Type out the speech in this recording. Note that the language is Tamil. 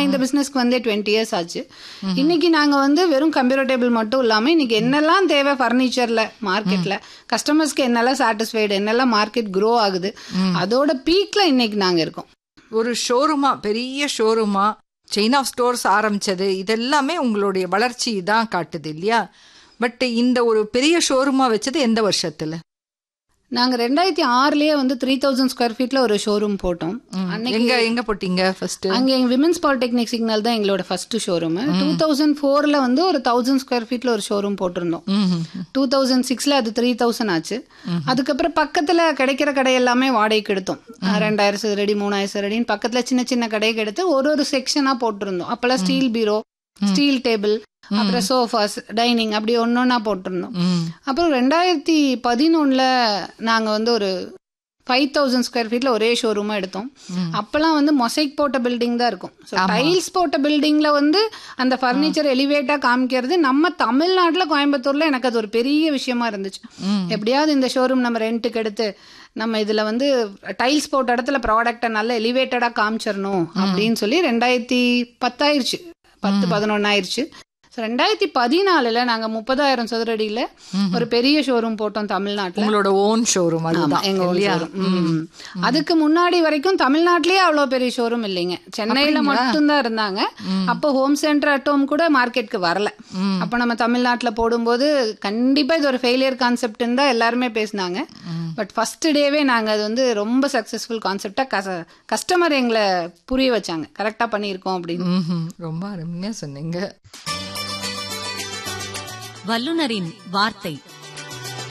இந்த பிசினஸ்க்கு வந்து டுவெண்ட்டி இயர்ஸ் ஆச்சு இன்னைக்கு நாங்க வந்து வெறும் கம்ப்யூட்டர் டேபிள் மட்டும் இல்லாம இன்னைக்கு என்னெல்லாம் தேவை ஃபர்னிச்சர்ல மார்க்கெட்ல கஸ்டமர்ஸ்க்கு என்னெல்லாம் சாட்டிஸ்ஃபைடு என்னெல்லாம் மார்க்கெட் க்ரோ ஆகுது அதோட பீக்ல இன்னைக்கு நாங்க இருக்கோம் ஒரு ஷோரூமா பெரிய ஷோரூமா செயின் ஆஃப் ஸ்டோர்ஸ் ஆரம்பிச்சது இதெல்லாமே உங்களுடைய வளர்ச்சி தான் காட்டுது இல்லையா பட் இந்த ஒரு பெரிய ஷோரூமா வச்சது எந்த வருஷத்துல நாங்க ரெண்டாயிரத்தி ஆறுலயே வந்து த்ரீ தௌசண்ட் ஸ்கொயர் ஃபீட்ல ஒரு ஷோரூம் போட்டோம் அன்னைக்கு எங்க எங்க போட்டீங்க ஃபர்ஸ்ட் அங்க எங்க விமென்ஸ் பாலிடெக்னிக் சிக்னல் தான் எங்களோட ஃபர்ஸ்ட் ஷோரூம் டூ தௌசண்ட் ஃபோர்ல வந்து ஒரு தௌசண்ட் ஸ்கொயர் ஃபீட்ல ஒரு ஷோரூம் போட்டிருந்தோம் டூ தௌசண்ட் சிக்ஸ்ல அது த்ரீ தௌசண்ட் ஆச்சு அதுக்கப்புறம் பக்கத்துல கிடைக்கிற கடை எல்லாமே வாடகைக்கு எடுத்தோம் ரெண்டாயிரம் சதுரடி மூணாயிரம் சதுரடின்னு பக்கத்துல சின்ன சின்ன கடைக்கு எடுத்து ஒரு ஒரு செக்ஷனா போட்டிருந்தோம் அப்பெல்லாம் ஸ்டீல் பீரோ ஸ்டீல் டேபிள் அப்புறம் சோஃபாஸ் டைனிங் அப்படி ஒன்னொன்னா போட்டிருந்தோம் அப்புறம் ரெண்டாயிரத்தி பதினொன்னுல நாங்க வந்து ஒரு ஃபைவ் தௌசண்ட் ஸ்கொயர் ஃபீட்ல ஒரே ஷோரூமா எடுத்தோம் அப்பெல்லாம் வந்து மொசைக் போட்ட பில்டிங் தான் இருக்கும் டைல்ஸ் போட்ட பில்டிங்ல வந்து அந்த ஃபர்னிச்சர் எலிவேட்டா காமிக்கிறது நம்ம தமிழ்நாட்டுல கோயம்புத்தூர்ல எனக்கு அது ஒரு பெரிய விஷயமா இருந்துச்சு எப்படியாவது இந்த ஷோரூம் நம்ம ரெண்ட்டுக்கு எடுத்து நம்ம இதுல வந்து டைல்ஸ் போட்ட இடத்துல ப்ராடக்டை நல்ல எலிவேட்டடா காமிச்சிடணும் அப்படின்னு சொல்லி ரெண்டாயிரத்தி பத்தாயிருச்சு பத்து பதினொன்னு ஆயிருச்சு So, ரெண்டாயிரத்தி பதினாலுல நாங்க முப்பதாயிரம் சதுரடியில ஒரு பெரிய ஷோரூம் போட்டோம் தமிழ்நாட்டுல உங்களோட ஓன் ஷோரூம் ஆமா, அதுதான் எங்க own இல்லையா showroom. ம். அதுக்கு முன்னாடி வரைக்கும் தமிழ்நாட்டிலேயே அவ்வளவு பெரிய ஷோரூம் இல்லைங்க சென்னையில மட்டும்தான் இருந்தாங்க அப்போ ஹோம் சென்டர் அட்டோம் கூட மார்க்கெட்டுக்கு வரல அப்ப நம்ம தமிழ்நாட்டுல போடும்போது கண்டிப்பா இது ஒரு ஃபெயிலியர் கான்செப்ட்னு தான் எல்லாருமே பேசினாங்க பட் ஃபர்ஸ்ட் டேவே நாங்க அது வந்து ரொம்ப சக்சஸ்ஃபுல் கான்செப்டா கஸ்டமர் எங்களை புரிய வச்சாங்க கரெக்டா பண்ணியிருக்கோம் அப்படின்னு ம்ஹும். ரொம்ப அருமையா சொன்னீங்க வல்லுனரின் வார்த்தை